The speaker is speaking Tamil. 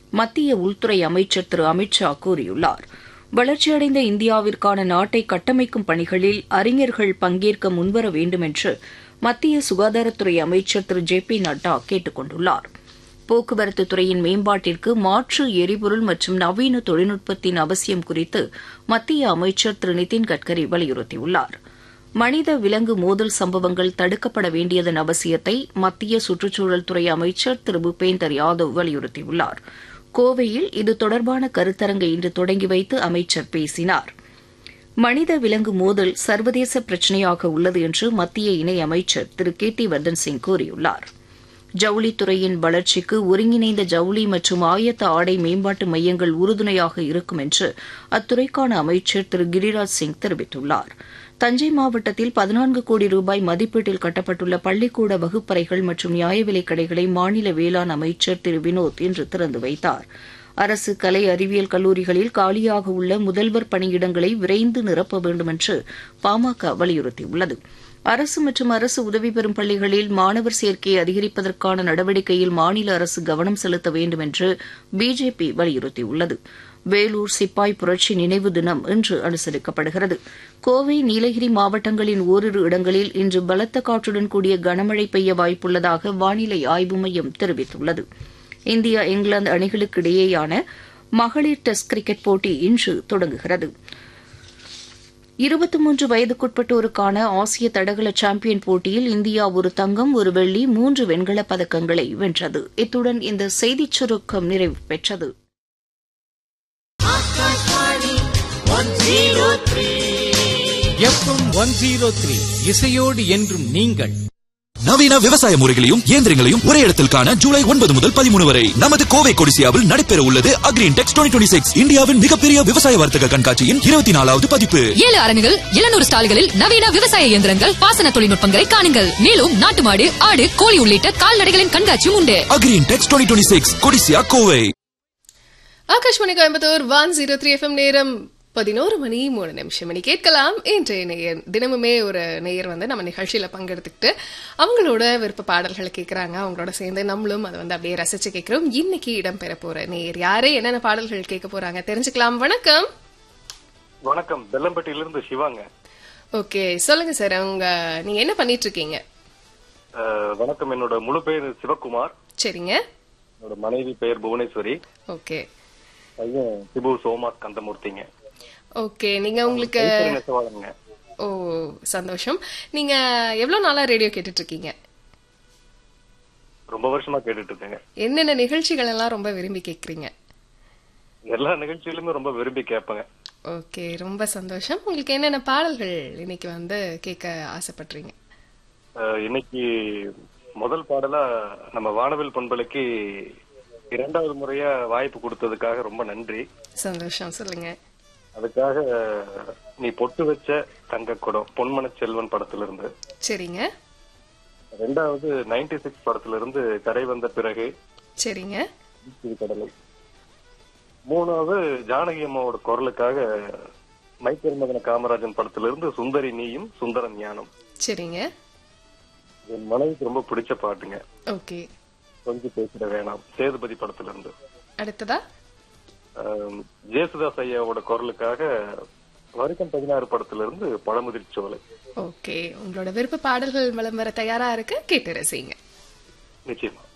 மத்திய உள்துறை அமைச்சர் திரு அமித் ஷா கூறியுள்ளார் வளர்ச்சியடைந்த இந்தியாவிற்கான நாட்டை கட்டமைக்கும் பணிகளில் அறிஞர்கள் பங்கேற்க முன்வர வேண்டும் என்று மத்திய சுகாதாரத்துறை அமைச்சர் திரு ஜே பி நட்டா கேட்டுக் கொண்டுள்ளார் போக்குவரத்து துறையின் மேம்பாட்டிற்கு மாற்று எரிபொருள் மற்றும் நவீன தொழில்நுட்பத்தின் அவசியம் குறித்து மத்திய அமைச்சர் திரு நிதின் கட்கரி வலியுறுத்தியுள்ளார் மனித விலங்கு மோதல் சம்பவங்கள் தடுக்கப்பட வேண்டியதன் அவசியத்தை மத்திய சுற்றுச்சூழல் துறை அமைச்சர் திரு பூபேந்தர் யாதவ் வலியுறுத்தியுள்ளார் கோவையில் இது தொடர்பான கருத்தரங்கை இன்று தொடங்கி வைத்து அமைச்சர் பேசினார் மனித விலங்கு மோதல் சர்வதேச பிரச்சினையாக உள்ளது என்று மத்திய இணையமைச்சர் திரு கே டி வர்தன் சிங் கூறியுள்ளார் ஜவுளித்துறையின் வளர்ச்சிக்கு ஒருங்கிணைந்த ஜவுளி மற்றும் ஆயத்த ஆடை மேம்பாட்டு மையங்கள் உறுதுணையாக இருக்கும் என்று அத்துறைக்கான அமைச்சர் திரு கிரிராஜ் சிங் தெரிவித்துள்ளார் தஞ்சை மாவட்டத்தில் பதினான்கு கோடி ரூபாய் மதிப்பீட்டில் கட்டப்பட்டுள்ள பள்ளிக்கூட வகுப்பறைகள் மற்றும் நியாய விலைக் கடைகளை மாநில வேளாண் அமைச்சர் திரு வினோத் இன்று திறந்து வைத்தார் அரசு கலை அறிவியல் கல்லூரிகளில் காலியாக உள்ள முதல்வர் பணியிடங்களை விரைந்து நிரப்ப வேண்டும் என்று பாமக வலியுறுத்தியுள்ளது அரசு மற்றும் அரசு உதவி பெறும் பள்ளிகளில் மாணவர் சேர்க்கையை அதிகரிப்பதற்கான நடவடிக்கையில் மாநில அரசு கவனம் செலுத்த வேண்டும் என்று பிஜேபி வலியுறுத்தியுள்ளது வேலூர் சிப்பாய் புரட்சி நினைவு தினம் இன்று அனுசரிக்கப்படுகிறது கோவை நீலகிரி மாவட்டங்களின் ஓரிரு இடங்களில் இன்று பலத்த காற்றுடன் கூடிய கனமழை பெய்ய வாய்ப்புள்ளதாக வானிலை ஆய்வு மையம் தெரிவித்துள்ளது இந்தியா இங்கிலாந்து அணிகளுக்கு இடையேயான மகளிர் டெஸ்ட் கிரிக்கெட் போட்டி இன்று தொடங்குகிறது இருபத்தி மூன்று வயதுக்குட்பட்டோருக்கான ஆசிய தடகள சாம்பியன் போட்டியில் இந்தியா ஒரு தங்கம் ஒரு வெள்ளி மூன்று வெண்கலப் பதக்கங்களை வென்றது இத்துடன் இந்த செய்திச் சுருக்கம் நிறைவு பெற்றது எஃப்எம் ஒன் ஜீரோ த்ரீ இசையோடு என்றும் நீங்கள் நவீன விவசாய முறைகளையும் இயந்திரங்களையும் ஒரே இடத்தில் காண ஜூலை ஒன்பது முதல் பதிமூணு வரை நமது கோவை கொடிசியாவில் நடைபெற உள்ளது அக்ரீன் டெக்ஸ் டுவெண்ட்டி சிக்ஸ் இந்தியாவின் மிகப்பெரிய விவசாய வர்த்தக கண்காட்சியின் இருபத்தி நாலாவது பதிப்பு ஏழு அரங்குகள் எழுநூறு ஸ்டால்களில் நவீன விவசாய இயந்திரங்கள் பாசன தொழில்நுட்பங்களை காணுங்கள் மேலும் நாட்டு மாடு ஆடு கோழி உள்ளிட்ட கால்நடைகளின் கண்காட்சியும் உண்டு அக்ரீன் டெக்ஸ் twenty six Codissia Kovai Akashvani Coimbatore one zero three FM நேரம் பதினோரு மணி மூணு நிமிஷம் மணி கேட்கலாம் இன்றைய நேயர் தினமுமே ஒரு நேயர் வந்து நம்ம நிகழ்ச்சியில பங்கெடுத்துக்கிட்டு அவங்களோட விருப்ப பாடல்களை கேட்கறாங்க அவங்களோட சேர்ந்து நம்மளும் அதை வந்து அப்படியே ரசிச்சு கேட்கிறோம் இன்னைக்கு இடம்பெற போற நேயர் யாரு என்னென்ன பாடல்கள் கேட்க போறாங்க தெரிஞ்சுக்கலாம் வணக்கம் வணக்கம் பெல்லம்பட்டியிலிருந்து சிவாங்க ஓகே சொல்லுங்க சார் அவங்க நீங்க என்ன பண்ணிட்டு இருக்கீங்க அஹ், வணக்கம் என்னோட முழு பெயர் சிவகுமார் சரிங்க என்னோட மனைவி பெயர் புவனேஸ்வரி ஓகே பையன் சிபு சோமா கந்தமூர்த்திங்க ஓகே நீங்க உங்களுக்கு கைத்தறி நெசவாளருங்க ஓ சந்தோஷம் நீங்க எவ்வளவு நாளா ரேடியோ கேட்டுட்டு இருக்கீங்க ரொம்ப வருஷமா கேட்டுட்டு இருக்கேங்க என்னென்ன நிகழ்ச்சிகள் எல்லாம் ரொம்ப விரும்பி கேக்குறீங்க எல்லா நிகழ்ச்சியிலுமே ரொம்ப விரும்பி கேட்பேங்க ஓகே ரொம்ப சந்தோஷம் உங்களுக்கு என்னென்ன பாடல்கள் இன்னைக்கு வந்து கேட்க ஆசைப்படுறீங்க அஹ், இன்னைக்கு முதல் பாடலா நம்ம வானவில் பண்பலைக்கு இரண்டாவது முறையா வாய்ப்பு கொடுத்ததுக்காக ரொம்ப நன்றி சந்தோஷம் சொல்லுங்க அதுக்காக அஹ், நீ பொட்டு வச்ச தங்க குடம் பொன்மன செல்வன் படத்துல இருந்து சரிங்க ரெண்டாவது நைன்டி சிக்ஸ் படத்துல இருந்து கரை வந்த பிறகு சரிங்க இது கடலை மூணாவது ஜானகி அம்மாவோட குரலுக்காக மைக்கேல் மதன காமராஜன் படத்துல இருந்து சுந்தரி நீயும் சுந்தரம் ஞானம் சரிங்க என் மனைவிக்கு ரொம்ப பிடிச்ச பாட்டுங்க ஓகே கொஞ்சம் பேசிட வேணாம் சேதுபதி படத்துல இருந்து அடுத்ததா ஆம், ஜேசுதாஸ் ஐயாவோட குரலுக்காக வருஷம் பதினாறு படத்துல இருந்து பழமுதிர் சோலை ஓகே உங்களோட விருப்ப பாடல்கள் வலம் வர தயாரா இருக்கு கேட்டு ரசிங்க நிச்சயமா